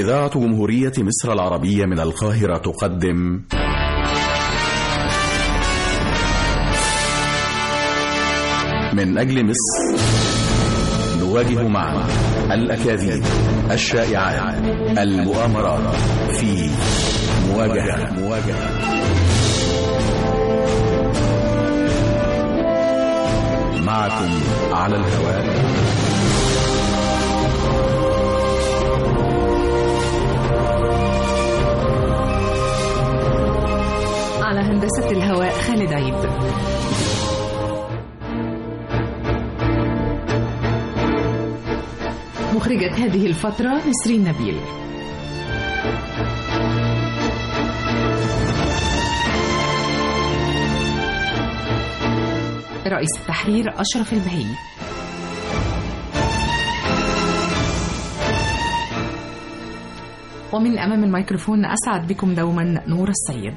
إذاعة جمهورية مصر العربية من القاهرة تقدم من أجل مصر نواجه معا الأكاذيب الشائعات المؤامرات في مواجهة مواجهة معكم على الهواء على هندسة الهواء خالد عيد مخرجة هذه الفترة نسرين نبيل رئيس التحرير أشرف البهي ومن أمام الميكروفون أسعد بكم دوما نور السيد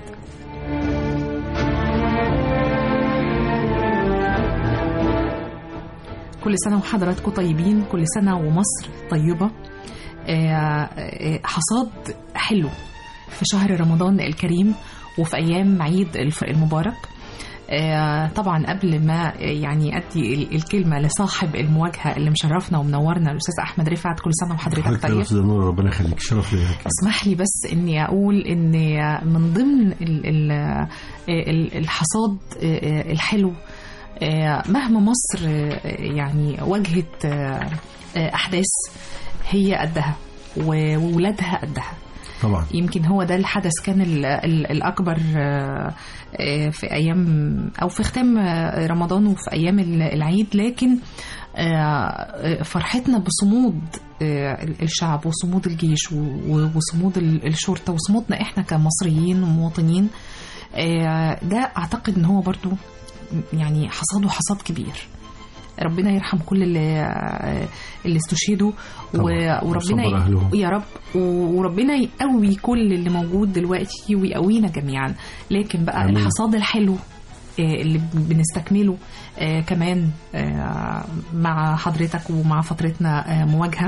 كل سنة وحضراتكم طيبين كل سنة ومصر طيبة آه، آه، حصاد حلو في شهر رمضان الكريم وفي أيام عيد الف- المبارك آه، طبعا قبل ما يعني أدي ال- الكلمة لصاحب المواجهة اللي مشرفنا ومنورنا الأستاذ أحمد رفعت كل سنة وحضرتك حضرتك يا طيب استاذ نور ربنا يخليك شرف ليا اسمح لي بس اني اقول ان من ضمن ال- ال- ال- الحصاد الحلو مهما مصر يعني واجهت احداث هي قدها وولادها قدها طبعا يمكن هو ده الحدث كان ال- ال- الأكبر آه، آه، في أيام أو في ختام آه، رمضان وفي أيام ال- العيد لكن آه، آه، فرحتنا بصمود آه، ال- الشعب وصمود الجيش و- و- وصمود ال- الشرطة وصمودنا إحنا كمصريين ومواطنين آه، ده أعتقد إن هو برضو يعني حصاده حصاد كبير ربنا يرحم كل اللي اللي استشهدوا و- طبعاً. وربنا ويصبر أهلهم. يا رب و- وربنا يقوي كل اللي موجود دلوقتي ويقوينا جميعا لكن بقى آمين. الحصاد الحلو آه، اللي بنستكمله آه، كمان آه، مع حضرتك ومع فترتنا آه، مواجهة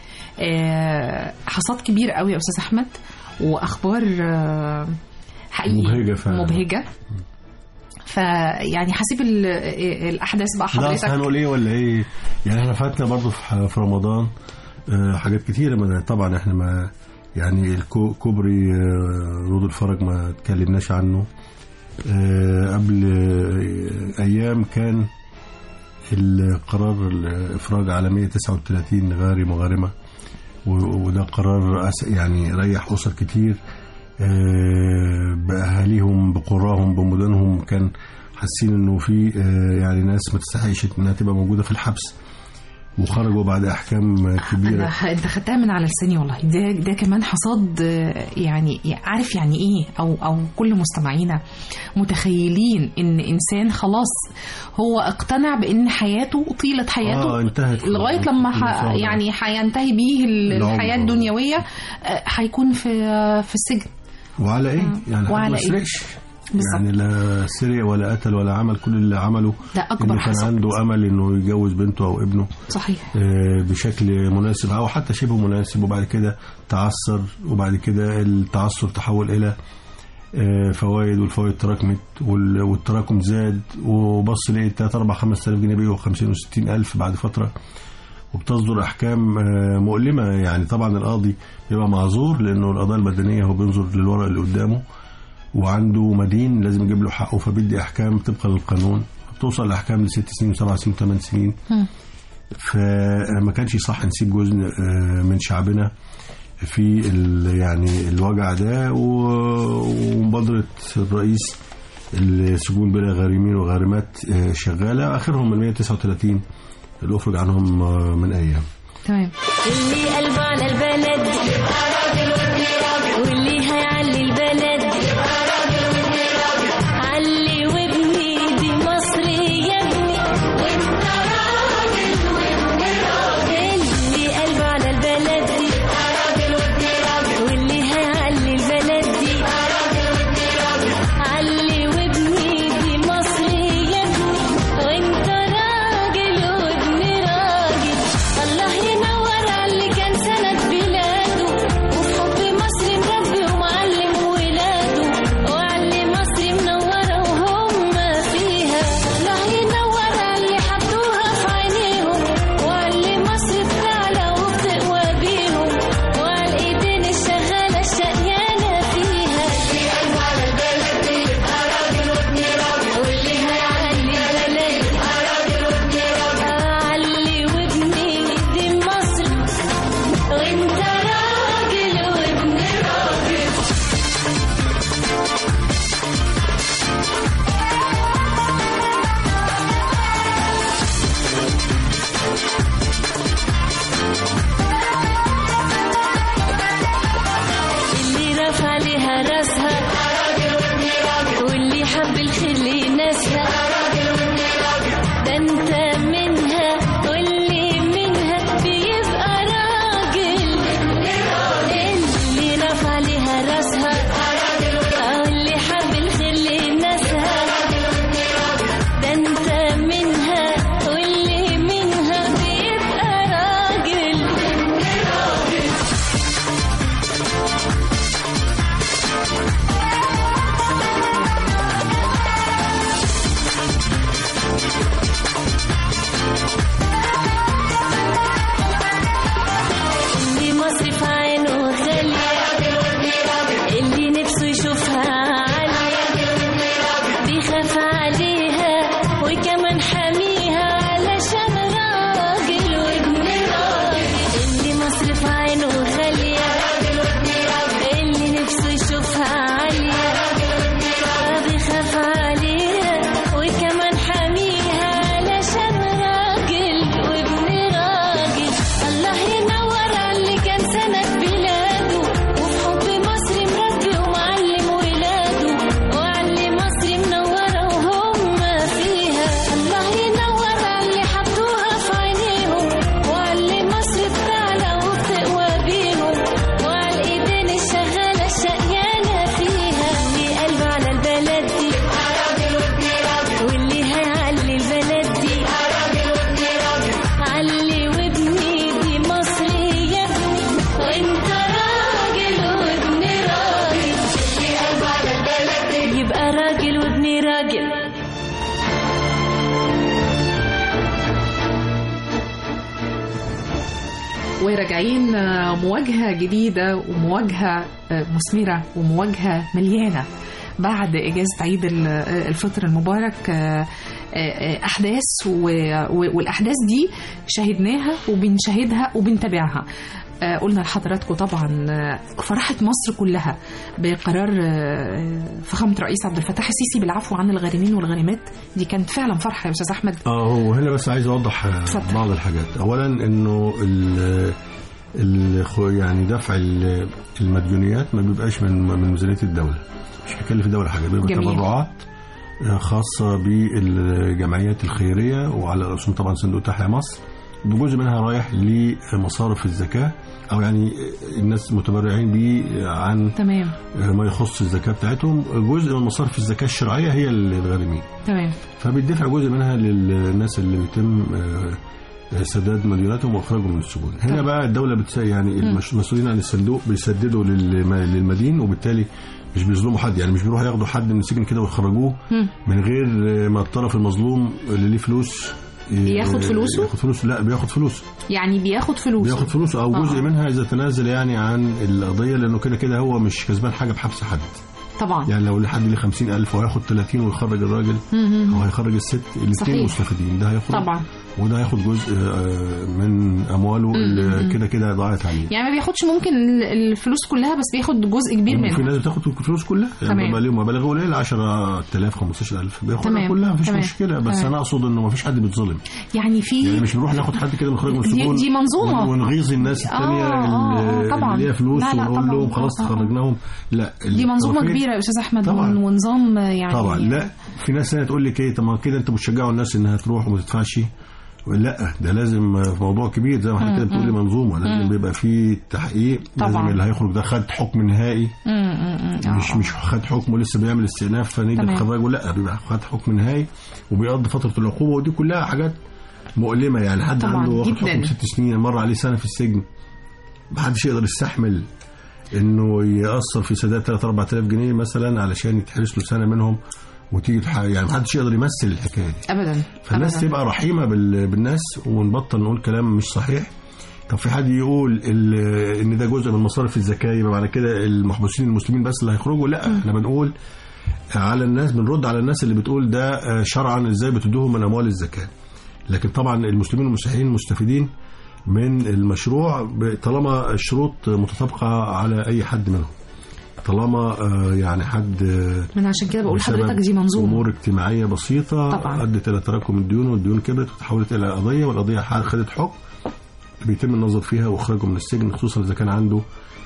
آه، حصاد كبير قوي يا أستاذ أحمد وأخبار آه، حقيقي مبهجة فعلا. مبهجة فيعني هسيب ال- الأحداث بقى لا حضرتك أصل هنقول ايه ولا ايه يعني احنا فاتنا برضو في ح- في رمضان آه، حاجات كتيرة ما طبعا احنا ما يعني الكو- كوبري آه، رود الفرج ما اتكلمناش عنه آه، قبل آه، ايام كان القرار الافراج على 139 غارم وغارمه و- وده قرار أس- يعني ريح اسر كتير آه، باهاليهم بقراهم بمدنهم كان حاسين انه في آه، يعني ناس ما تستحقش انها تبقى موجوده في الحبس وخرجوا بعد احكام كبيره أنا انت خدتها من على لساني والله ده ده كمان حصاد آه، يعني عارف يعني ايه او او كل مستمعينا متخيلين ان انسان خلاص هو اقتنع بان حياته طيله حياته اه انتهت لغايه لما ح... المفاوضة. يعني هينتهي بيه ال- العمر. الحياه الدنيويه آه، هيكون في في السجن وعلى ايه؟ يعني وعلى حد ما إيه؟ سرقش بالظبط. يعني لا سرق ولا قتل ولا عمل كل اللي عمله ده اكبر انه كان حصاد عنده امل انه يجوز بنته او ابنه صحيح آه، بشكل مناسب او حتى شبه مناسب وبعد كده تعثر وبعد كده التعثر تحول الى آه، فوائد والفوائد تراكمت وال- والتراكم زاد وبص لقيت 3 4 5000 جنيه بيبقوا 50 و60 الف بعد فتره وبتصدر احكام آه، مؤلمه يعني طبعا القاضي بيبقى معذور لانه القضاء المدنيه هو بينظر للورق اللي قدامه وعنده مدين لازم يجيب له حقه فبيدي احكام طبقا للقانون بتوصل لاحكام لست سنين وسبع سنين وثمان سنين مم. فما كانش صح نسيب جزء آه، من شعبنا في ال- يعني الوجع ده و- ومبادرة الرئيس السجون بلا غارمين وغارمات آه، شغالة آخرهم من 139 اللي أفرج عنهم آه، من أيام تمام اللي قلبه على البلد واللي هيعلي البلد علي وابني دي مصر يا ابني اللي قلبه على البلد واللي هيعلي البلد دي علي وابني دي مصر يا ابني وانت راجل وابن راجل الله ينور على اللي كان سند بلاد وراجعين آه، مواجهة جديدة ومواجهة آه، مثمرة ومواجهة مليانة بعد إجازة عيد ال- آه، الفطر المبارك آه، آه، آه، أحداث و- و- والأحداث دي شاهدناها وبنشاهدها وبنتابعها آه، قلنا لحضراتكم طبعا آه، فرحة مصر كلها بقرار آه، فخامة الرئيس عبد الفتاح السيسي بالعفو عن الغارمين والغارمات دي كانت فعلا فرحة يا أستاذ أحمد اه هو هنا بس عايز اوضح آه، اتفضل. بعض الحاجات اولا انه ال ال يعني دفع ال- المديونيات ما بيبقاش من من ميزانيه الدوله مش هيكلف الدوله حاجه بيبقى جميل. تبرعات آه، خاصه بالجمعيات الخيريه وعلى رسوم طبعا صندوق تحيا مصر جزء منها رايح لمصارف الزكاه او يعني الناس متبرعين بيه عن تمام ما يخص الزكاه بتاعتهم جزء من مصارف الزكاه الشرعيه هي الغارمين تمام فبيدفع جزء منها للناس اللي بيتم آه، سداد مديوناتهم واخراجهم من السجون هنا طبعا. بقى الدوله بتس... يعني المش- المسؤولين عن الصندوق بيسددوا للم- للمدين وبالتالي مش بيظلموا حد يعني مش بيروحوا ياخدوا حد من السجن كده ويخرجوه مم. من غير آه، ما الطرف المظلوم اللي ليه فلوس آه، ياخد فلوسه؟ ياخد فلوسه لا بياخد فلوسه يعني بياخد فلوس بياخد فلوسه او آه. جزء منها اذا تنازل يعني عن القضيه لانه كده كده هو مش كسبان حاجه بحبس حد طبعا يعني لو لحد ليه 50000 وهياخد 30 ويخرج الراجل مم. او هيخرج الست صحيح. الاثنين مستفيدين ده هيخرج طبعا وده هياخد جزء آه، من امواله اللي كده كده ضاعت عليه يعني ما بياخدش ممكن ال- الفلوس كلها بس بياخد جزء كبير في منها ناس بتاخد الفلوس كلها تمام. يعني بيبقى ليهم مبالغ قليله 10000 15000 بياخدها تمام. كلها مفيش تمام. مشكله بس تمام. انا اقصد انه مفيش حد بيتظلم يعني في يعني مش بنروح ناخد حد كده نخرج من دي- السجون دي منظومة. ون- ونغيظ الناس الثانيه آه، آه، اللي طبعاً. اللي ليها فلوس لا، لا، ونقول طبعاً. لهم خلاص آه، آه. خرجناهم لا دي منظومه الطرفين- كبيره يا استاذ احمد طبعاً. ون- ونظام يعني طبعا لا في ناس ثانيه تقول لك ايه طب ما كده انتوا بتشجعوا الناس انها تروح وما تدفعش لا ده لازم في موضوع كبير زي ما حضرتك كده بتقولي منظومه لازم بيبقى في تحقيق لازم طبعاً. اللي هيخرج ده خد حكم نهائي مم، مم، مم. آه، مش آه. مش خد حكم ولسه بيعمل استئناف فنيجي تمام. نخرجه لا بيبقى خد حكم نهائي وبيقضي فتره العقوبه ودي كلها حاجات مؤلمه يعني حد طبعاً، عنده واخد جداً. حكم ست سنين مر عليه سنه في السجن محدش يقدر يستحمل انه ياثر في سداد 3 4000 جنيه مثلا علشان يتحبس له سنه منهم وتيجي تح- يعني محدش يقدر يمثل الحكايه دي ابدا فالناس أبداً. تبقى رحيمه بال- بالناس ونبطل نقول كلام مش صحيح طب في حد يقول ال- ان ده جزء من مصارف الزكاه يبقى معنى كده المحبوسين المسلمين بس اللي هيخرجوا لا احنا بنقول على الناس بنرد على الناس اللي بتقول ده آه، شرعا ازاي بتدوهم من اموال الزكاه لكن طبعا المسلمين والمسيحيين مستفيدين من المشروع ب- طالما الشروط متطابقه على اي حد منهم طالما آه، يعني حد آه، من عشان كده بقول بسبب لحضرتك دي منظومه امور اجتماعيه بسيطه طبعاً. ادت الى تراكم الديون والديون كبرت وتحولت الى قضيه والقضيه ح- خدت حكم بيتم النظر فيها واخراجه من السجن خصوصا اذا كان عنده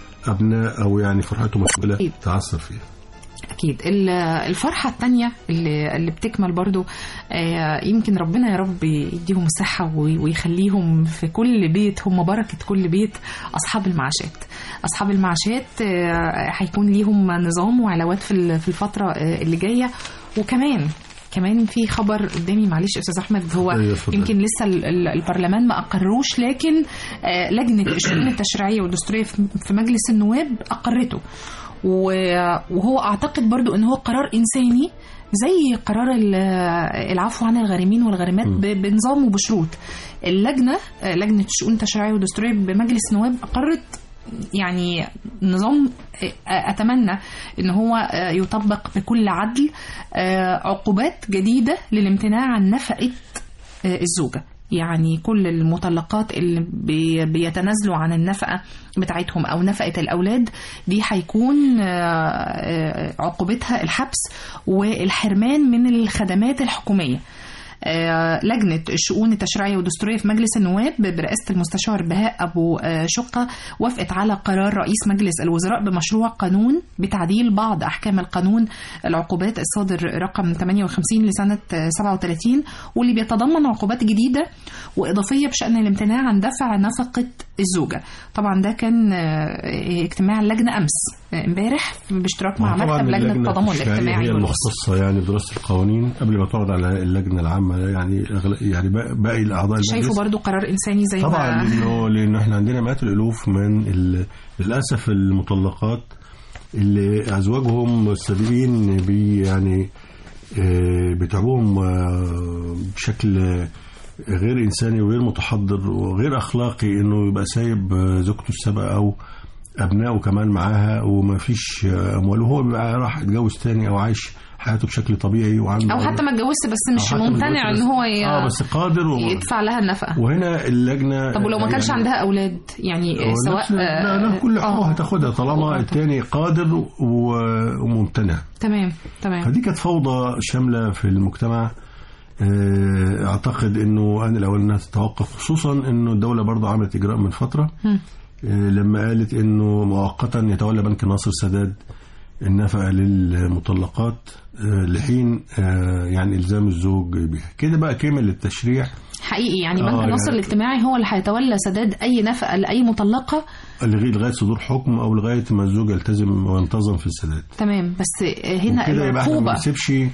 ابناء او يعني فرحته مشغوله أكيد. تعثر فيها اكيد ال- الفرحه الثانيه اللي اللي بتكمل برضو آه، يمكن ربنا يا رب يديهم الصحه وي- ويخليهم في كل بيت هم بركه كل بيت اصحاب المعاشات اصحاب المعاشات آه، هيكون ليهم نظام وعلاوات في ال- في الفتره آه، اللي جايه وكمان كمان في خبر قدامي معلش يا استاذ احمد هو أيوة، اتفضل. يمكن لسه ال- ال- البرلمان ما اقروش لكن آه، لجنه الشؤون التشريعيه والدستوريه في في مجلس النواب اقرته و- وهو اعتقد برضو ان هو قرار انساني زي قرار ال- العفو عن الغارمين والغارمات ب- بنظام وبشروط اللجنه آه، لجنه الشؤون التشريعيه والدستوريه بمجلس النواب اقرت يعني نظام آه، اتمنى ان هو آه، يطبق بكل عدل آه، عقوبات جديده للامتناع عن نفقه آه، الزوجه يعني كل المطلقات اللي بي- بيتنازلوا عن النفقة بتاعتهم أو نفقة الأولاد دي هيكون آه، آه، عقوبتها الحبس والحرمان من الخدمات الحكومية آه، لجنة الشؤون التشريعية والدستورية في مجلس النواب برئاسة المستشار بهاء أبو آه، شقة وافقت على قرار رئيس مجلس الوزراء بمشروع قانون بتعديل بعض أحكام القانون العقوبات الصادر رقم 58 لسنة آه، 37 واللي بيتضمن عقوبات جديدة وإضافية بشأن الامتناع عن دفع نفقة الزوجة طبعا ده كان آه، اجتماع اللجنة أمس آه، امبارح باشتراك مع طبعاً مكتب لجنة اللجنة التضامن التشريعية الاجتماعي هي والوصف. المختصه يعني بدراسه القوانين قبل ما تعرض على اللجنه العامه يعني أغل- يعني باقي- باقي الاعضاء شايفه المجلس برضو قرار إنساني زي طبعا ما لانه لانه احنا عندنا مئات الالوف من ال... للاسف المطلقات اللي ازواجهم السابقين بي يعني آه، بيتعبوهم آه، بشكل غير انساني وغير متحضر وغير اخلاقي انه يبقى سايب آه، زوجته السابقه او ابنائه كمان معاها وما فيش آه، اموال وهو بيبقى راح يتجوز تاني او عايش حياته بشكل طبيعي وعنده او حتى ما اتجوزش بس أو مش حتى ما ممتنع اتجوزش ان بس- هو ي- اه بس قادر و... يدفع لها النفقه وهنا اللجنه طب ولو ما كانش يعني- عندها اولاد يعني هو سواء نفس- لا لا كل حقوقها هتاخدها طالما التاني قادر و- وممتنع تمام تمام فدي كانت فوضى شامله في المجتمع آه، اعتقد انه ان الاول انها تتوقف خصوصا انه الدوله برضه عملت اجراء من فتره مم. آه، لما قالت انه مؤقتا يتولى بنك الناصر سداد النفقه للمطلقات آه، لحين آه، يعني الزام الزوج بها كده بقى كمل التشريع حقيقي يعني آه، بنك النصر يعني- الاجتماعي هو اللي هيتولى سداد اي نفقه لاي مطلقه لغايه لغايه صدور حكم او لغايه ما الزوج يلتزم وينتظم في السداد تمام بس هنا وكده يبقى احنا ما العقوبه بنسيبش آه،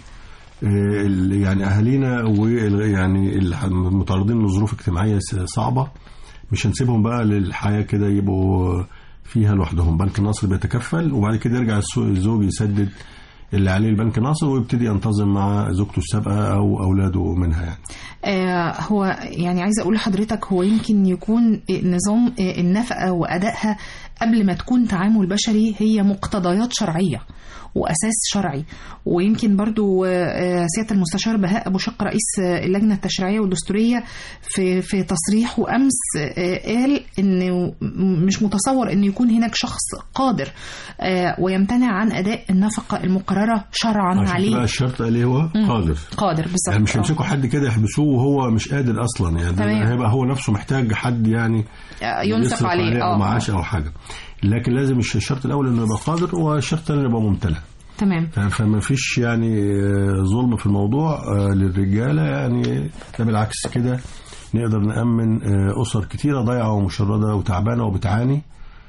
ال- يعني اهالينا ويعني المتعرضين لظروف اجتماعيه س- صعبه مش هنسيبهم بقى للحياه كده يبقوا فيها لوحدهم بنك النصر بيتكفل وبعد كده يرجع السو- الزوج يسدد اللي عليه البنك النصر ويبتدي ينتظم مع زوجته السابقه او اولاده منها يعني آه هو يعني عايزه اقول لحضرتك هو يمكن يكون نظام آه، النفقه وادائها قبل ما تكون تعامل بشري هي مقتضيات شرعيه واساس شرعي ويمكن برضو آه، سياده المستشار بهاء ابو شق رئيس آه، اللجنه التشريعيه والدستوريه في في تصريحه امس آه، قال انه م- مش متصور ان يكون هناك شخص قادر آه، ويمتنع عن اداء النفقه المقرره شرعا عشان كده عليه الشرط عليه هو قادر قادر بالظبط يعني مش آه. هيمسكوا حد كده يحبسوه وهو مش قادر اصلا يعني تمام. هيبقى هو نفسه محتاج حد يعني آه، ينفق يصرف عليه او اه معاش او حاجه لكن لازم الش- الشرط الاول انه يبقى قادر والشرط الثاني انه يبقى ممتلئ تمام ف- فما فيش يعني آه، ظلم في الموضوع آه، للرجاله يعني ده بالعكس كده نقدر نأمن آه، أسر كتيرة ضايعة ومشردة وتعبانة وبتعاني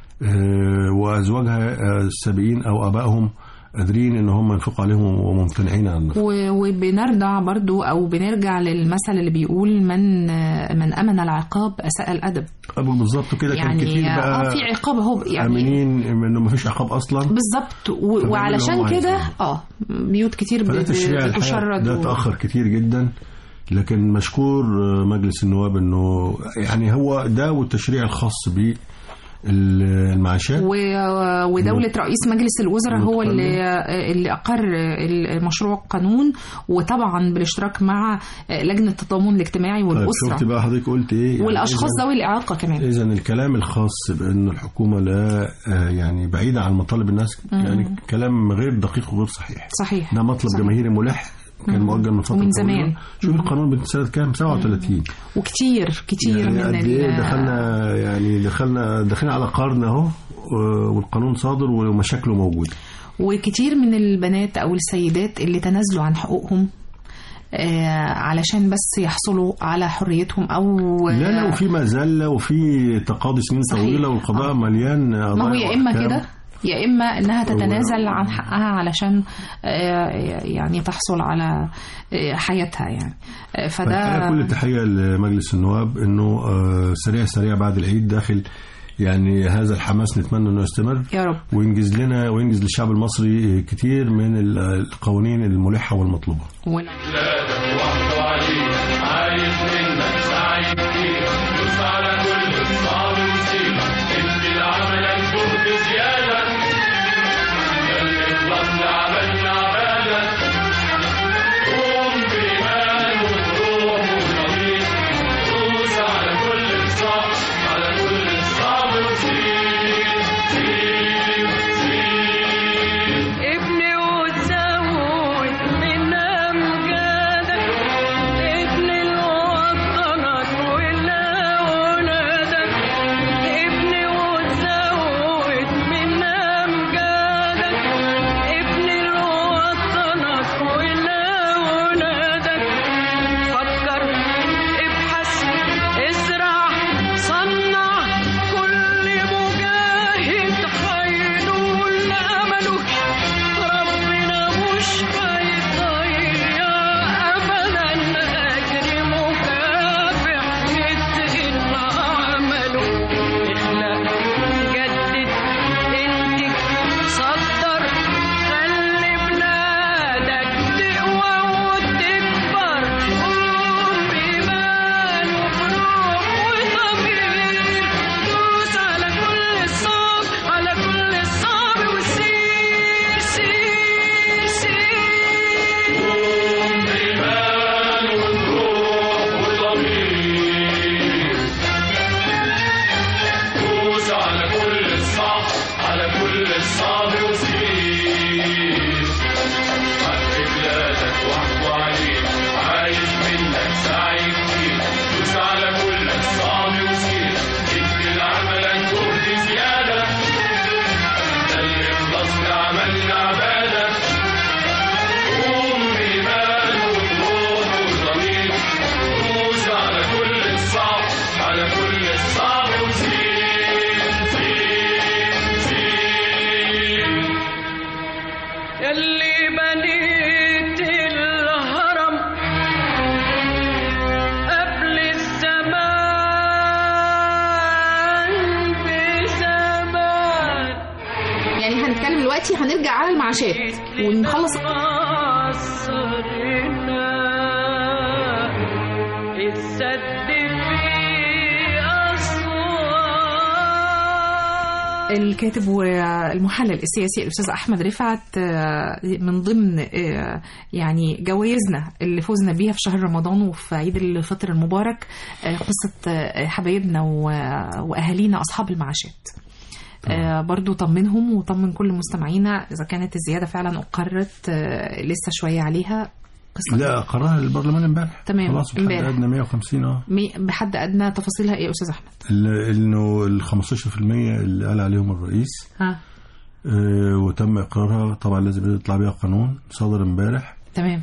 آه، وأزواجها آه، السابقين أو آبائهم قادرين إن هم ينفقوا عليهم وممتنعين عن النفقة. و- وبنرجع برضو او بنرجع للمثل اللي بيقول من من امن العقاب اساء الادب أبو بالظبط كده كان يعني كتير اه بقى في عقاب اهو يعني آمنين إنه ما فيش عقاب أصلا بالظبط و- فبيعملوا اللي وعلشان هم كده عايزينه. اه بيوت كتير فده بت- تشريع الحياة بتشرد ده و- تأخر كتير جدا لكن مشكور آه، مجلس النواب انه يعني هو ده والتشريع الخاص بالمعاشات و- ودولة رئيس مجلس الوزراء هو متقدم. اللي اللي أقر المشروع القانون وطبعا بالاشتراك مع لجنة التضامن الاجتماعي طيب شفت والأسرة بقى حضرتك قلت ايه يعني والأشخاص إذن- ذوي الإعاقة كمان اذا الكلام الخاص بان الحكومه لا آه، يعني بعيده عن مطالب الناس يعني كلام غير دقيق وغير صحيح صحيح ده مطلب صحيح. جماهيري ملح كان مؤجل من فتره ومن طويلة. زمان. شوف القانون من سنه كام 37 وكتير كتير يعني من قد ال- ايه دخلنا يعني دخلنا داخلين على قرن اهو آه، والقانون صادر ومشاكله موجوده وكتير من البنات او السيدات اللي تنازلوا عن حقوقهم آه علشان بس يحصلوا على حريتهم او لا لا وفي مذله وفي تقاضي سنين صحيح. طويله والقضاء آه. مليان ما هو قضايا يا اما وأحكام. كده يا اما انها تتنازل و- عن حقها علشان آه، يعني تحصل على آه، حياتها يعني آه، فده فده كل التحيه لمجلس النواب انه آه، سريع سريع بعد العيد داخل يعني هذا الحماس نتمنى انه يستمر يا رب وينجز لنا وينجز للشعب المصري كتير من ال- القوانين الملحه والمطلوبه ون- ابني وتزود من أمجادك ابن الوطنك واللون الصعب وسير حق بلادك واحكوا عليك عايز منك سعي كتير دوس على كل الصعب وسير اكمل عملك جهد زيادة ده اللي خلصنا عملنا عبادة قوم بإيمان وجهود وضمير دوس على كل الصعب على كل الصعب وزيد زيد زيد يلي بنيت الهرم قبل الزمان بزمان يعني هنتكلم دلوقتي هنرجع على المعاشات ونخلص قصرنا السد في أسوان الكاتب والمحلل السياسي الاستاذ احمد رفعت آه، من ضمن آه، يعني جوائزنا اللي فزنا بيها في شهر رمضان وفي عيد الفطر المبارك آه، قصه آه، حبايبنا و- واهالينا اصحاب المعاشات آه، برضو طمنهم وطمن كل مستمعينا اذا كانت الزياده فعلا اقرت آه، لسه شويه عليها قصه لا قررها البرلمان امبارح تمام، خلاص بحد امبارح. ادنى 150 اه مي- بحد ادنى تفاصيلها ايه يا استاذ احمد ال- انه ال 15% اللي قال عليهم الرئيس ها آه، وتم اقرارها طبعا لازم يطلع بيها قانون صدر امبارح تمام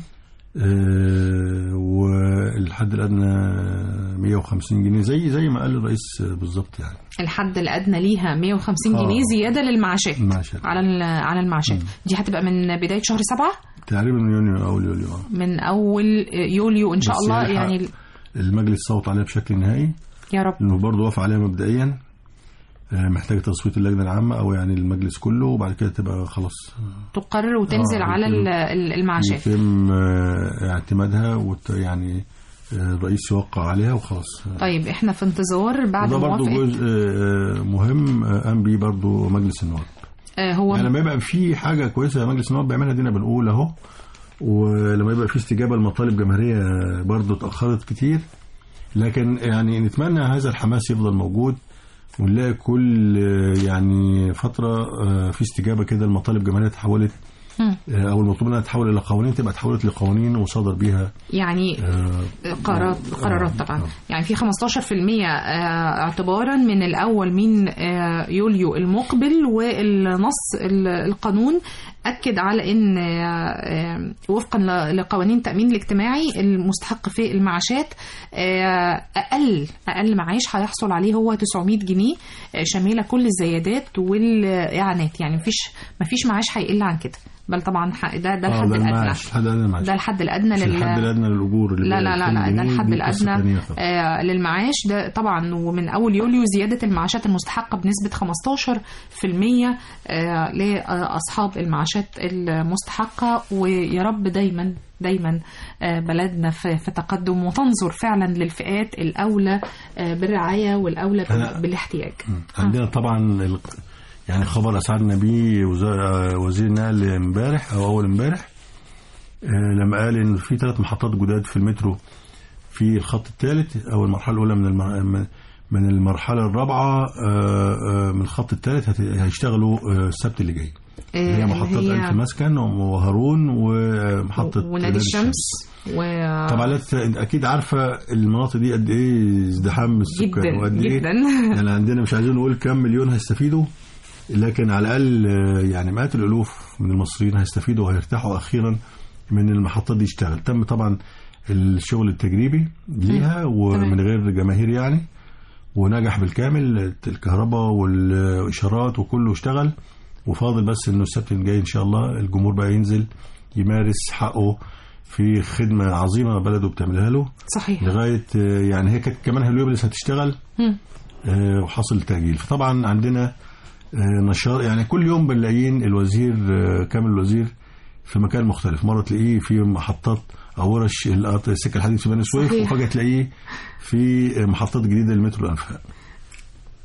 آه، والحد الادنى 150 جنيه زي زي ما قال الرئيس آه، بالظبط يعني الحد الادنى ليها 150 آه. جنيه زياده للمعاشات المعاشات. على ال- على المعاشات دي هتبقى من بدايه شهر سبعة تقريبا من يونيو او يوليو آه. من اول يوليو ان شاء بس الله يلحق يعني المجلس صوت عليها بشكل نهائي يا رب انه برضه وافق عليها مبدئيا آه، محتاجه تصويت اللجنه العامه او يعني المجلس كله وبعد كده تبقى خلاص تقرر وتنزل آه، على يتم- ال- ال- المعاشات يتم آه، اعتمادها وت يعني آه، الرئيس يوقع عليها وخلاص طيب احنا في انتظار بعد وده برضه موافقه جزء آه، مهم آه، قام بيه برضه مجلس النواب آه، هو يعني لما يبقى في حاجه كويسه مجلس النواب بيعملها دينا بنقول اهو ولما يبقى في استجابه لمطالب جماهيريه برضه اتاخرت كتير لكن يعني نتمنى هذا الحماس يفضل موجود ونلاقي كل آه، يعني فتره آه، في استجابه كده المطالب الجماهيريه اتحولت مم. آه، او المطلوب انها تتحول الى قوانين تبقى اتحولت لقوانين وصدر بيها يعني آه، قرارات قرارات آه، طبعا آه. يعني في 15% آه، اعتبارا من الاول من آه، يوليو المقبل والنص ال- القانون اكد على ان آه، آه، وفقا ل- لقوانين التامين الاجتماعي المستحق في المعاشات آه، اقل اقل معاش هيحصل عليه هو 900 جنيه آه، شامله كل الزيادات والاعانات يعني مفيش مفيش معاش هيقل عن كده بل طبعا ح- ده ده اه الحد ده الادنى المعاش الحد الادنى المعاش ده الحد الادنى مش لل الحد الادنى للاجور اللي لا بقى لا لا 2000 لا ده جنيه، الحد دي قصة الادنى تانية خالص. آه للمعاش ده طبعا ومن اول يوليو زياده المعاشات المستحقه بنسبه 15% آه لاصحاب المعاشات المستحقه ويا رب دايما دايما آه بلدنا في, في تقدم وتنظر فعلا للفئات الاولى آه بالرعايه والاولى أنا- بالاحتياج عندنا طبعا ال- يعني خبر اسعدنا بيه وزا- وزير النقل امبارح او اول امبارح آه، لما قال ان في ثلاث محطات جداد في المترو في الخط الثالث او المرحله الاولى من الم- من- من المرحله الرابعه آه، آه، من الخط الثالث هت- هيشتغلوا آه، السبت اللي جاي آه، هي محطات اللي ألف مسكن وهارون ومحطة ونادي الشمس و... طبعا لا تت- انت اكيد عارفه المناطق دي قد ايه ازدحام السكان جدا وقد ايه جدا يعني عندنا مش عايزين نقول كم مليون هيستفيدوا لكن على الاقل آه، يعني مئات الالوف من المصريين هيستفيدوا وهيرتاحوا اخيرا من المحطات دي تشتغل تم طبعا الشغل التجريبي ليها ومن غير جماهير يعني ونجح بالكامل الكهرباء والاشارات وكله اشتغل وفاضل بس انه السبت الجاي ان شاء الله الجمهور بقى ينزل يمارس حقه في خدمه عظيمه بلده بتعملها له صحيح لغايه آه، يعني هي كانت كمان هليوبلس هتشتغل مم. آه، وحصل تأجيل فطبعا عندنا آه، نشاط يعني كل يوم بنلاقيين الوزير آه، كامل الوزير في مكان مختلف مرة تلاقيه في محطات أو ورش القط- السكة الحديد في بني سويف صحيح. وفجأة تلاقيه في محطات جديدة للمترو الأنفاق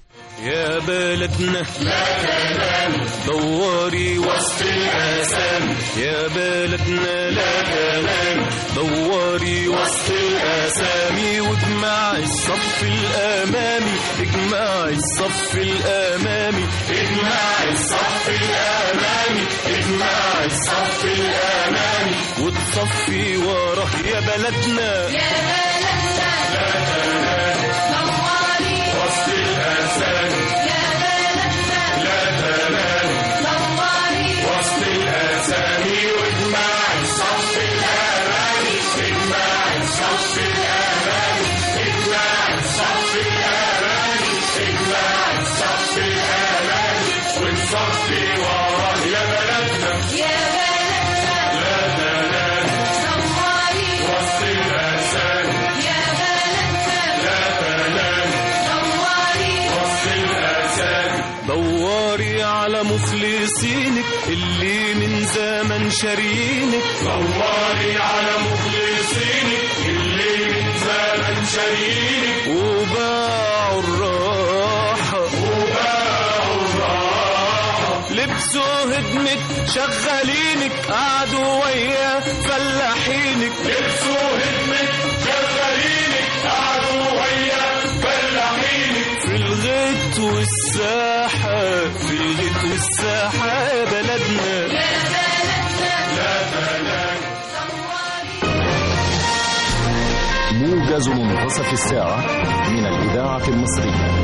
يا بلدنا لا تنام دوري وسط الآثام يا بلدنا لا تنام دوري وسط الآثام واجمع الصف الأمامي اجمع الصف الأمامي اجمع الصف الأمامي اجمع الصف الأمامي وتصفي وراه يا بلدنا يا بلدنا لا تنام دوري وسط الآثام يا بلدنا لا تنام دوري وسط الآثام واجمع الصف الأمامي اجمع الصف الأمامي اجمع الصف الأمامي اجمع الصف الأمامي ونصفي وراه يا بلدنا يا بلدنا لا تنام دوري وسط الآثام يا بلدنا لا تنام دوري وسط الآثام دوري على مخلصينك اللي من زمن شارينك دوري على مخلصينك اللي من زمن شارينك وباعوا الراحة وباعوا الراحة لبسوا هدمة شغالينك قعدوا ويا فلاحينك لبسوا هدمة شغالينك قعدوا ويا فلاحينك في الغيط والساحة في الغيط والساحة يا بلدنا يا بلدنا لا تنام موجز منتصف الساعة من الإذاعة المصرية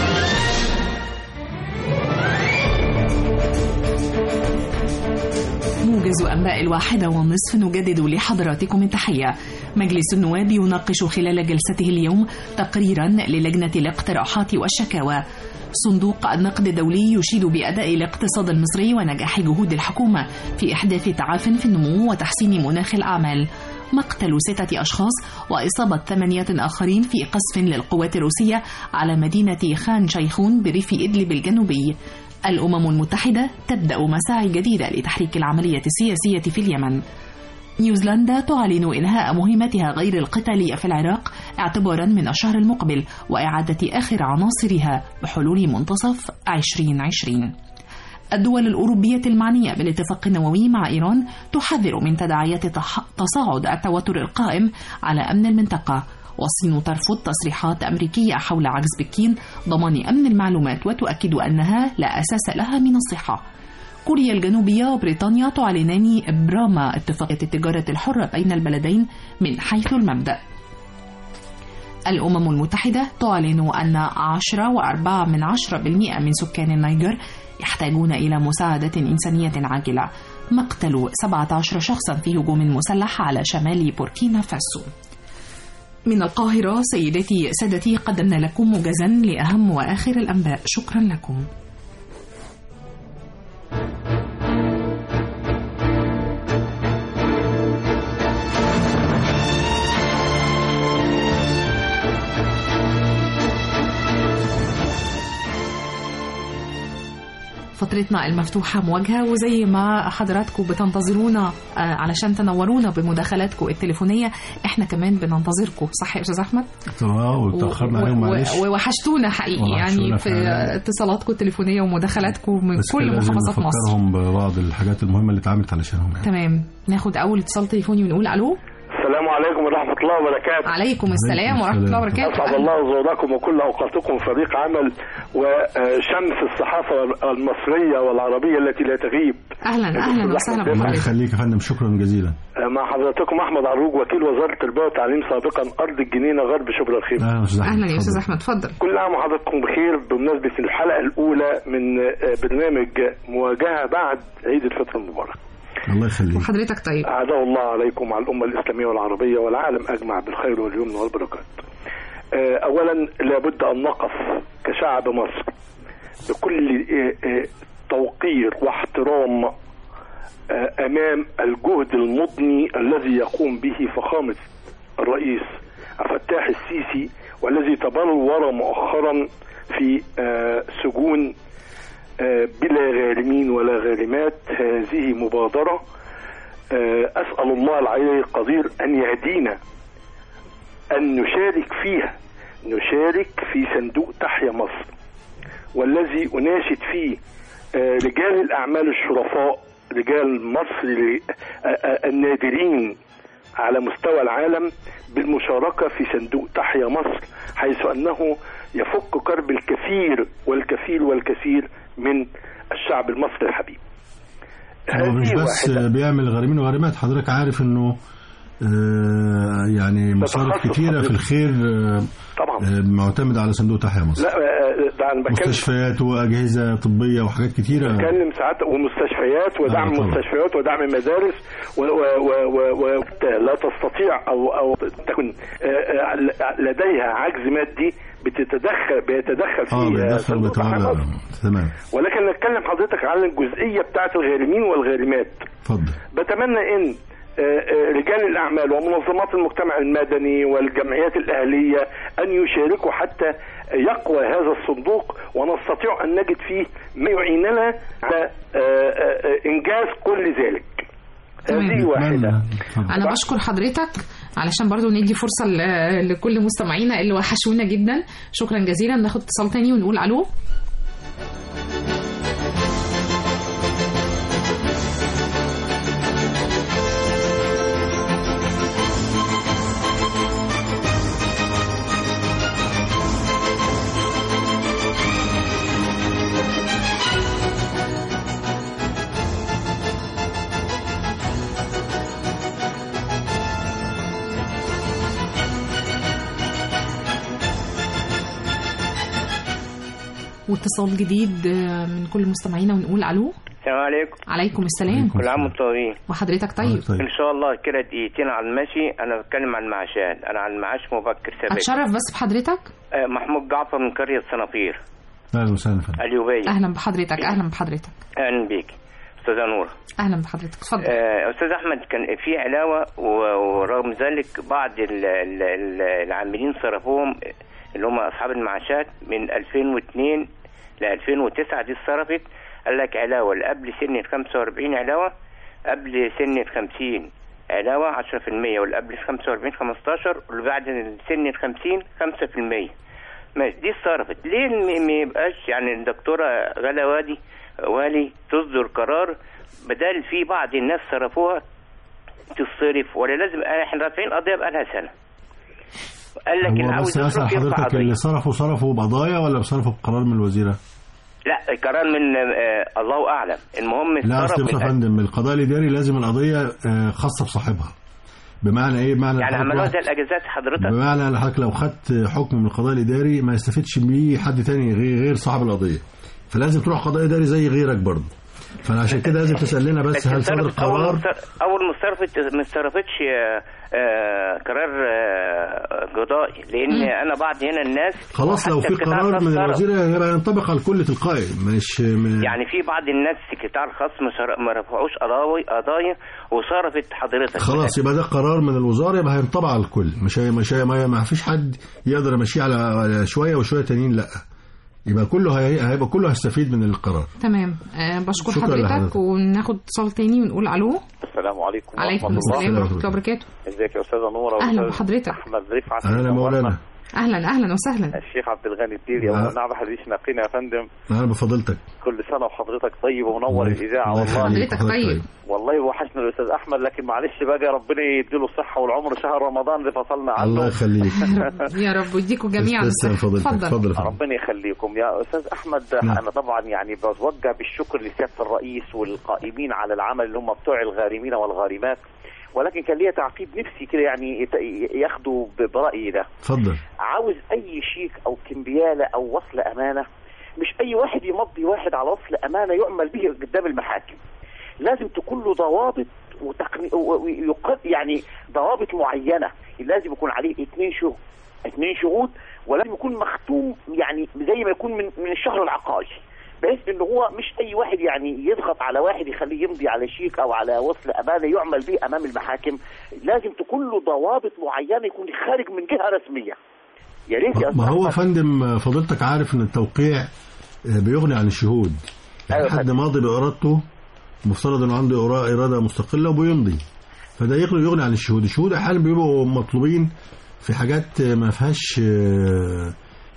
موجز أنباء الواحدة والنصف نجدد لحضراتكم التحية مجلس النواب يناقش خلال جلسته اليوم تقريرا للجنة الاقتراحات والشكاوى صندوق النقد الدولي يشيد بأداء الاقتصاد المصري ونجاح جهود الحكومة في إحداث تعاف في النمو وتحسين مناخ الأعمال مقتل ستة أشخاص وإصابة ثمانية آخرين في قصف للقوات الروسية على مدينة خان شيخون بريف إدلب الجنوبي الأمم المتحدة تبدأ مساعي جديدة لتحريك العملية السياسية في اليمن نيوزيلندا تعلن إنهاء مهمتها غير القتالية في العراق اعتبارا من الشهر المقبل وإعادة آخر عناصرها بحلول منتصف 2020 الدول الأوروبية المعنية بالاتفاق النووي مع إيران تحذر من تداعيات تح- تصاعد التوتر القائم على أمن المنطقة والصين ترفض تصريحات أمريكية حول عجز بكين ضمان أمن المعلومات وتؤكد أنها لا أساس لها من الصحة كوريا الجنوبية وبريطانيا تعلنان إبرام اتفاقية التجارة الحرة بين البلدين من حيث المبدأ الأمم المتحدة تعلن أن 10.4 من 10% من سكان النيجر يحتاجون إلى مساعدة إنسانية عاجلة مقتل 17 شخصا في هجوم مسلح على شمال بوركينا فاسو من القاهرة سيدتي سادتي قدمنا لكم موجزا لأهم وآخر الأنباء شكرا لكم فترتنا المفتوحة مواجهة وزي ما حضراتكم بتنتظرونا آه، علشان تنورونا بمداخلاتكم التليفونية احنا كمان بننتظركم صح يا أستاذ أحمد؟ اه وتاخرنا و- عليهم و- معلش ووحشتونا حقيقي وحشتونا يعني في فعلا. اتصالاتكم التليفونية ومداخلاتكم من بس كل كان لازم محافظات مصر نفكرهم ببعض الحاجات المهمه اللي اتعملت علشانهم يعني تمام ناخد أول اتصال تليفوني ونقول ألو السلام عليكم ورحمة الله وبركاته عليكم السلام ورحمة الله السلام. وبركاته أسعد الله زوركم وكل أوقاتكم فريق عمل وشمس الصحافة المصرية والعربية التي لا تغيب أهلا أهلا وسهلا الله بحضرتك يخليك يا فندم شكرا جزيلا مع حضرتكم أحمد عروج وكيل وزارة التربية والتعليم سابقا أرض الجنينة غرب شبرا الخير اهلا يا استاذ احمد أهلا يا أستاذ اتفضل. أحمد اتفضل كل عام وحضراتكم بخير بمناسبة الحلقة الأولى من برنامج مواجهة بعد عيد الفطر المبارك الله يخليك وحضرتك طيب أعاده الله عليكم وعلى الأمة الإسلامية والعربية والعالم أجمع بالخير واليمن والبركات آه، أولا لابد أن نقف كشعب مصر بكل آه، آه، توقير واحترام آه، أمام الجهد المضني الذي يقوم به فخامة الرئيس فتاح السيسي والذي تبلور مؤخرا في آه، سجون آه، بلا غارمين ولا غارمات هذه مبادرة آه، أسأل الله العلي القدير أن يهدينا أن نشارك فيها نشارك في صندوق تحيا مصر والذي اناشد فيه آه، رجال الاعمال الشرفاء رجال مصر ال- آه، آه، النادرين على مستوى العالم بالمشاركة في صندوق تحيا مصر حيث أنه يفك كرب الكثير والكثير والكثير من الشعب المصري الحبيب هو مش هذه بس واحدة. بيعمل غريمين وغريمات حضرتك عارف انه آه، يعني مصارف تخصص كتيرة في حضرتك. الخير آه، طبعا آه، معتمدة على صندوق تحيا مصر لا آه، ده أنا بتكلم مستشفيات وأجهزة طبية وحاجات كتيرة بتكلم ساعات ومستشفيات ودعم آه، طبعا. مستشفيات ودعم مدارس و و و و و لا تستطيع او او تكون آه، آه، لديها عجز مادي بتتدخل بيتدخل اه في بيتدخل صندوق تحيا بيتعامل مصر. تمام ولكن نتكلم حضرتك عن الجزئيه بتاعت الغارمين والغارمات اتفضل بتمنى ان آه، آه، رجال الاعمال ومنظمات المجتمع المدني والجمعيات الاهليه ان يشاركوا حتى يقوى هذا الصندوق ونستطيع ان نجد فيه ما يعيننا على آه، آه، آه، انجاز كل ذلك تمام. هذه واحده أتمنى. اتفضل. انا بشكر حضرتك علشان برضو ندي فرصة ل- لكل مستمعينا اللي وحشونا جدا شكرا جزيلا ناخد اتصال تاني ونقول الو واتصال جديد آه، من كل مستمعينا ونقول الو السلام عليكم عليكم السلام عليكم كل عام وانتم طيبين وحضرتك طيب طيب. ان شاء الله كده دقيقتين على المشي انا بتكلم عن المعاشات انا عن معاش مبكر ثابت اتشرف بس بحضرتك آه، محمود جعفر من قريه صنافير اهلا وسهلا فندم اليوبيه اهلا بحضرتك اهلا بحضرتك اهلا بيك استاذه نور اهلا بحضرتك اتفضل آه، استاذ احمد كان في علاوه و- ورغم ذلك بعض ال- ال- ال- العاملين صرفوهم اللي هم اصحاب المعاشات من 2002 ل 2009 دي اتصرفت قال لك علاوه اللي قبل سن ال 45 علاوه قبل سن ال 50 علاوه 10% واللي قبل 45 15 واللي بعد سن ال 50 5% ماشي دي اتصرفت ليه م- ما يبقاش يعني الدكتوره غلا وادي والي تصدر قرار بدل في بعض الناس صرفوها تصرف ولا لازم احنا رافعين قضيه بقالها سنه قال لك اللي هو عاوز بس اسال يصرف يرفع حضرتك اللي قضيه صرفوا صرفوا بقضايا ولا صرفوا بقرار من الوزيره؟ لا قرار من آه الله اعلم المهم لا اصل الصرف بص يا من فندم القضاء الاداري لازم القضيه آه، خاصه بصاحبها بمعنى ايه؟ بمعنى يعني حضرتك عملوها واحد- زي الاجازات حضرتك بمعنى ان حضرتك لو خدت حكم من القضاء الاداري ما يستفدش بيه حد تاني غير غير صاحب القضيه فلازم تروح قضاء اداري زي غيرك برضه فانا عشان كده لازم تسال لنا بس هل صدر صرفت- اول قرار ما صر- اول ما صرفت ما صرفتش آه، آه، قرار آه، قضائي لان انا بعض هنا الناس خلاص لو حتى في القطاع قرار الخاص من صرف. الوزيره يبقى ينطبق على الكل تلقائي مش م- يعني في بعض الناس في القطاع الخاص ما صر- ما رفعوش قضاوي قضايا وصرفت حضرتك خلاص يبقى ده قرار من الوزاره يبقى هينطبق على الكل مش هي مش هي ما ما فيش حد يقدر يمشيه على على شويه وشويه تانيين لا يبقى كله هي- هيبقى كله هيستفيد من القرار تمام آه بشكر شكرا حضرتك لحضرتك. وناخد اتصال تاني ونقول الو السلام عليكم عليكم ورحمة الله. السلام ورحمه الله وبركاته ازيك يا استاذه نوره أهلا وأستاذ بحضرتك. احمد رفعت اهلا منورنا. مولانا اهلا اهلا وسهلا الشيخ عبد الغني الديري نعم. ونعم حديث ناقينا يا فندم اهلا بفضيلتك كل سنه وحضرتك طيب ومنور الله الاذاعه الله والله يخليك. حضرتك طيب. والله وحشنا الاستاذ احمد لكن معلش بقى ربنا يديله الصحه والعمر شهر رمضان اللي فصلنا عنه الله يخليك يا رب يديكم جميعا تسلم الصحة. فضيلتك اتفضل اتفضل يا فندم. ربنا يخليكم يا استاذ احمد نعم. انا طبعا يعني بتوجه بالشكر لسياده الرئيس والقائمين على العمل اللي هم بتوع الغارمين والغارمات ولكن كان ليا تعقيب نفسي كده يعني يت- ياخدوا ب- برايي ده اتفضل عاوز اي شيك او كمبياله او وصل امانه مش اي واحد يمضي واحد على وصل امانه يعمل به قدام المحاكم لازم تكون له ضوابط وتقني... و- ويق- يعني ضوابط معينه لازم يكون عليه اثنين شهود اثنين شهود ولازم يكون مختوم يعني زي ما يكون من من الشهر العقاري بحيث ان هو مش اي واحد يعني يضغط على واحد يخليه يمضي على شيك او على وصل امانه يعمل به امام المحاكم لازم تكون له ضوابط معينه يكون خارج من جهه رسميه يا ريت يا ما هو أستاذ أحمد. فندم فضيلتك عارف ان التوقيع آه، بيغني عن الشهود يعني أيوة حد ماضي بارادته مفترض انه عنده إرا- اراده مستقله وبيمضي فده يغني يغني عن الشهود الشهود احيانا بيبقوا مطلوبين في حاجات آه، ما فيهاش آه،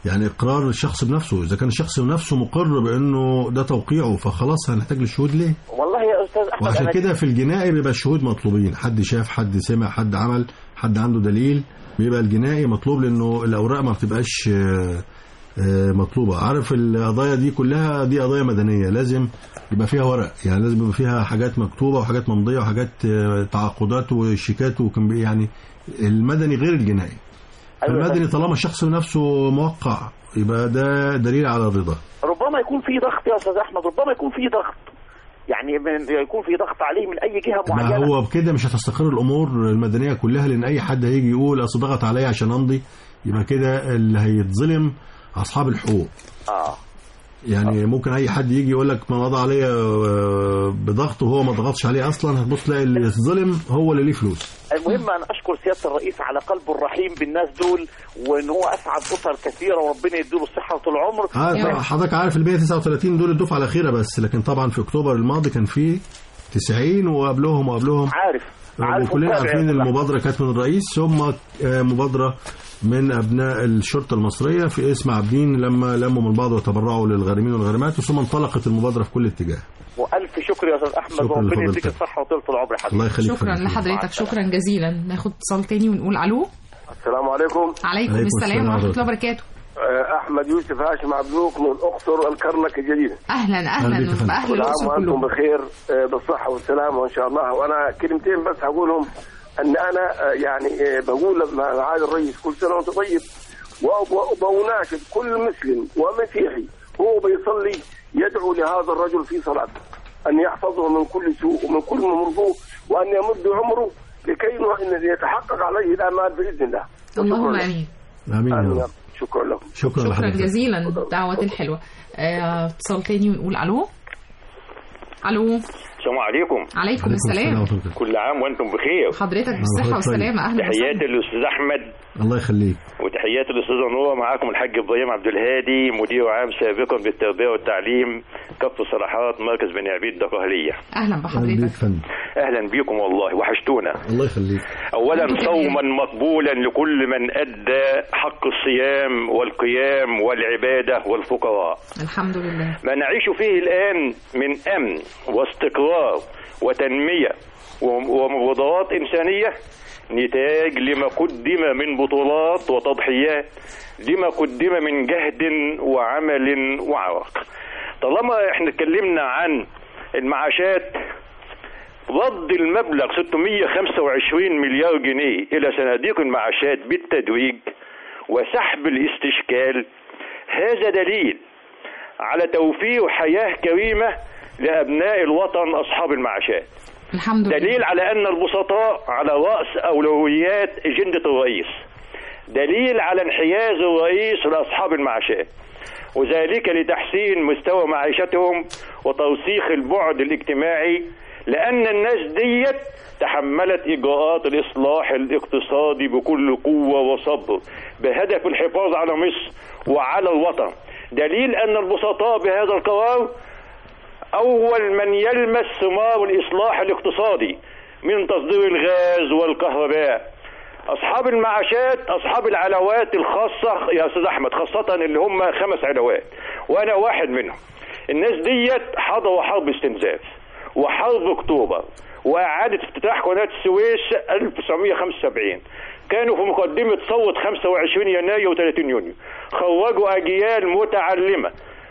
يعني اقرار الشخص بنفسه اذا كان الشخص بنفسه مقر بانه ده توقيعه فخلاص هنحتاج للشهود ليه والله يا استاذ احمد وعشان أنا كده في الجنائي بيبقى الشهود مطلوبين حد شاف حد سمع حد عمل حد عنده دليل بيبقى الجنائي مطلوب لانه الاوراق ما بتبقاش آه، آه، مطلوبه عارف القضايا دي كلها دي قضايا مدنيه لازم يبقى فيها ورق يعني لازم يبقى فيها حاجات مكتوبه وحاجات ممضيه وحاجات آه، تعاقدات وشيكات وكم يعني المدني غير الجنائي أيوة المدني طالما الشخص نفسه موقع يبقى ده دليل على الرضا ربما يكون في ضغط يا استاذ احمد ربما يكون في ضغط يعني من يكون في ضغط عليه من اي جهه ما معينه هو بكده مش هتستقر الامور المدنيه كلها لان اي حد هيجي يقول اصل ضغط عليا عشان امضي يبقى كده اللي هيتظلم اصحاب الحقوق اه يعني ممكن اي حد يجي يقول لك ما مضى عليا آه، بضغط وهو ما ضغطش عليه اصلا هتبص تلاقي اللي اتظلم هو اللي ليه فلوس المهم انا اشكر سياده الرئيس على قلبه الرحيم بالناس دول وان هو اسعد اسر كثيره وربنا يديله الصحه وطول العمر اه طبعا حضرتك عارف ال 139 دول الدفعه الاخيره بس لكن طبعا في اكتوبر الماضي كان في 90 وقبلهم وقبلهم عارف عارف وكلنا ومتابع عارفين يا أستاذ المبادره كانت من الرئيس ثم آه، مبادره من ابناء الشرطه المصريه في اسم عابدين لما لموا من بعض وتبرعوا للغارمين والغارمات ثم انطلقت المبادره في كل اتجاه والف شكر يا استاذ احمد شكراً وربنا يديك لفضيلتك. الصحه وطول العمر يا حبيبي الله يخليك شكرا فندم. لحضرتك شكرا جزيلا ناخد اتصال تاني ونقول الو السلام عليكم عليكم عليكم السلام السلام ورحمه ورحمة الله وبركاته آه، احمد يوسف هاشم عبدوك من الاقصر الكرنك الجديده اهلا أهلا بك يا اهلا فندم. باهل كل عام الاقصر وانتم كلهم بخير آه، بالصحه والسلامه وان شاء الله وانا كلمتين بس هقولهم ان انا آه، يعني آه، بقول معالي الرئيس كل سنه وانت طيب وأب- وبناشد كل مسلم ومسيحي هو بيصلي يدعو لهذا الرجل في صلاته ان يحفظه من كل سوء ومن كل مرفوع وان يمد عمره لكي إن يتحقق عليه الامال باذن الله اللهم شكراً لك. امين امين يا آمين. رب شكرا لكم شكرا شكرا لحضرتك جزيلا الدعوات الحلوه آه، اتصال تاني ونقول الو الو السلام عليكم عليكم السلام ورحمة الله. كل عام وانتم بخير حضرتك بالصحه طيب. والسلامه اهلا تحياتي وسهلا للاستاذ احمد الله يخليك وتحياتي للاستاذه نوره معاكم الحاج ابراهيم عبد الهادي مدير عام سابقا بالتربيه والتعليم كف صلاحات مركز بني عبيد دقهليه اهلا اهلا بيك بحضرتك فندم اهلا بيكم والله وحشتونا الله يخليك اولا وأنتم كمان. صوما مقبولا لكل من ادى حق الصيام والقيام والعباده والفقراء الحمد لله ما نعيش فيه الآن من أمن واستقرار وتنمية وم- ومبادرات إنسانية نتاج لما قدم من بطولات وتضحيات لما قدم من جهد وعمل وعرق طالما احنا اتكلمنا عن المعاشات رد المبلغ 625 مليار جنيه إلى صناديق المعاشات بالتدريج وسحب الاستشكال هذا دليل على توفير حياة كريمة لأبناء الوطن أصحاب المعاشات الحمد لله دليل على أن البسطاء على رأس أولويات أجندة الرئيس دليل على انحياز الرئيس لأصحاب المعاشات وذلك لتحسين مستوى معيشتهم وترسيخ البعد الاجتماعي لأن الناس ديت تحملت إجراءات الإصلاح الاقتصادي بكل قوة وصبر بهدف الحفاظ على مصر وعلى الوطن دليل أن البسطاء بهذا القرار أول من يلمس ثمار الإصلاح الاقتصادي من تصدير الغاز والكهرباء أصحاب المعاشات أصحاب العلاوات الخاصة يا أستاذ أحمد خاصة اللي هم خمس علاوات وأنا واحد منهم الناس ديت حضروا حرب استنزاف وحرب أكتوبر وإعادة افتتاح قناة السويس 1975 كانوا في مقدمة ثورة 25 يناير و30 يونيو خرجوا أجيال متعلمة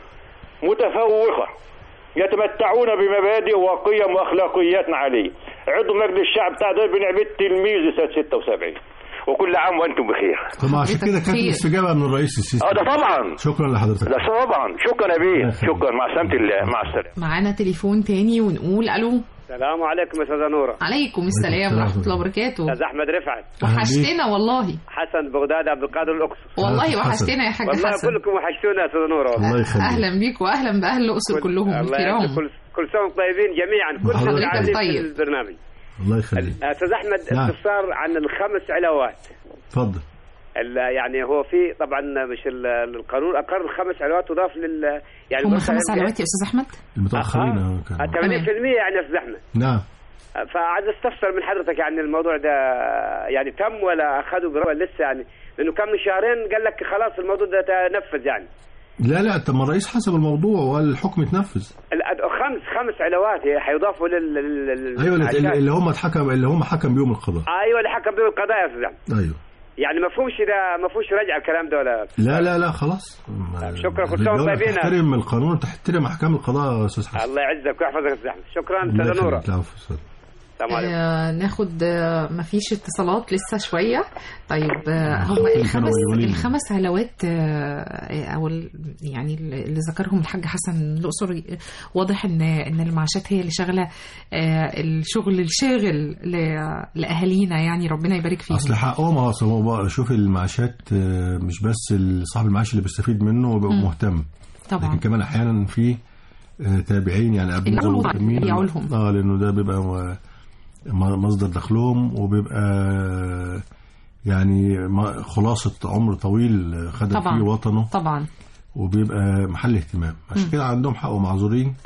متفوقة يتمتعون بمبادئ وقيم واخلاقيات عاليه. عضو مجلس الشعب بتاع دار بن عبيد تلميذ سنه 76 وكل عام وانتم بخير. طبعا عشان كده كانت خير. الاستجابه من الرئيس السيسي اه ده طبعا شكرا لحضرتك ده طبعا شكرا يا بيه يخليك. شكرا مع سلامه الله مع السلامه. معانا تليفون تاني ونقول الو السلام عليكم يا استاذه نوره عليكم السلام السلام. ورحمه الله وبركاته استاذ احمد رفعت وحشتنا والله حسن بغداد عبد القادر الاقصر والله حسن. وحشتنا يا حاج والله حسن كلكم وحشتونا يا استاذه نوره والله الله يخليك اهلا بيك واهلا باهل الاقصر كل- كلهم الله الكرام يعطيك كل كل سنه وانتم طيبين جميعا كل حضرتك سنه عاملين طيب. في البرنامج الله يخليك استاذ احمد نعم. استفسار عن الخمس علاوات اتفضل ال- يعني هو في طبعا مش ال- القانون اقر خمس علاوات تضاف لل يعني هم مثلاً خمس علامات يا استاذ احمد المتاخرين اه كانوا 80% يعني يا استاذ احمد نعم فعايز استفسر من حضرتك يعني الموضوع ده يعني تم ولا اخذوا قرار ولا لسه يعني لانه كان من شهرين قال لك خلاص الموضوع ده تنفذ يعني لا لا طب ما الرئيس حسب الموضوع والحكم اتنفذ ال- خمس خمس علاوات حيضافوا لل لل- لل- ايوه اللي- للعشاء. اللي هم اتحكم اللي هم حكم بيهم القضاء ايوه اللي حكم بهم القضاء يا استاذ أحمد. ايوه يعني ما فيهوش ده ما فيهوش رجع الكلام ده ولا لا لا لا خلاص شكرا كل سنه وانتم الدولة طيبين تحترم القانون وتحترم احكام القضاء يا استاذ حسن الله يعزك ويحفظك يا استاذ احمد شكرا الله استاذه نوره يخليك. العفو، السلام. السلام عليكم آه، ناخد آه، مفيش اتصالات لسه شوية طيب آه، هم كانوا الخمس مشغولين. الخمس علاوات آه، او ال- يعني اللي ذكرهم الحاج حسن الأقصر واضح ان ان المعاشات هي اللي شغلة آه، الشغل الشاغل ل- لأهالينا يعني ربنا يبارك فيهم اصل حقهم هو أصل هو بقى شوف المعاشات آه، مش بس صاحب المعاش اللي بيستفيد منه وبيبقى مم. مهتم طبعا لكن كمان احيانا في آه، تابعين يعني اللي ابناء أول مهتمين. بيبيعوا لهم. اه لانه ده بيبقى م- م- مصدر دخلهم وبيبقى آه، يعني ما- خلاصة عمر طويل آه، خدم طبعا. فيه وطنه طبعا وبيبقى محل اهتمام عشان مم. كده عندهم حق ومعذورين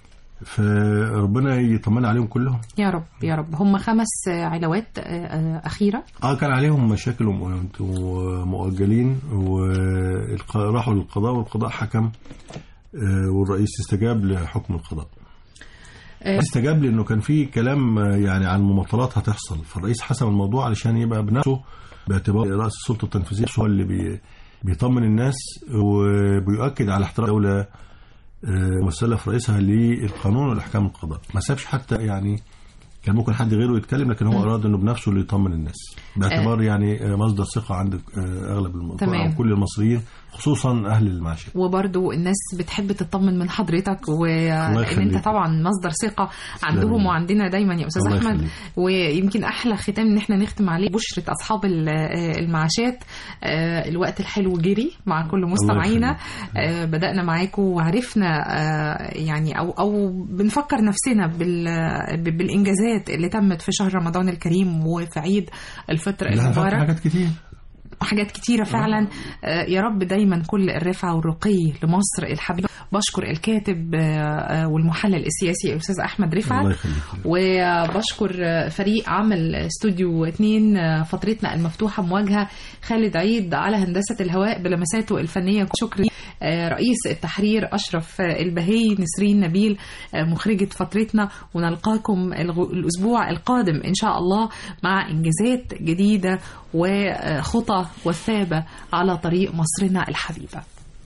فربنا يطمن عليهم كلهم يا رب يا رب هم خمس آه، علاوات آه، آه، أخيرة اه كان عليهم مشاكل وم- ومؤجلين وراحوا للقضاء والقضاء حكم آه، والرئيس استجاب لحكم القضاء آه، استجاب لانه كان في كلام آه، يعني عن مماطلات هتحصل فالرئيس حسم الموضوع علشان يبقى بنفسه باعتبار رئيس السلطه التنفيذيه هو اللي بي بيطمن الناس وبيؤكد على احترام الدوله آه، ممثله في رئيسها للقانون والاحكام القضاء ما سابش حتى يعني كان ممكن حد غيره يتكلم لكن هو اراد انه بنفسه اللي يطمن الناس باعتبار يعني آه، مصدر ثقه عند آه، اغلب الم- تمام. او كل المصريين خصوصا اهل المعاشات وبرضو الناس بتحب تطمن من حضرتك وان يخليك. انت طبعا مصدر ثقه عندهم تسلم. وعندنا دايما يا استاذ الله احمد يخليك. ويمكن احلى ختام ان احنا نختم عليه بشره اصحاب ال- آه، المعاشات آه، الوقت الحلو جري مع كل مستمعينا آه، بدانا معاكم وعرفنا آه، يعني او او بنفكر نفسنا بال- بالانجازات اللي تمت في شهر رمضان الكريم وفي عيد الفطر لا، فات المبارك حاجات كتير حاجات كتيرة فعلا آه، يا رب دايما كل الرفعة والرقي لمصر الحبيبة بشكر الكاتب آه، آه، والمحلل السياسي الأستاذ أحمد الله رفعت يخليك وبشكر آه، فريق عمل استوديو اتنين آه، فترتنا المفتوحة مواجهة خالد عيد على هندسة الهواء بلمساته الفنية شكري آه، رئيس التحرير أشرف آه، البهي نسرين نبيل آه، مخرجة فترتنا ونلقاكم الغ- الأسبوع القادم إن شاء الله مع إنجازات جديدة وخطى وثابة على طريق مصرنا الحبيبة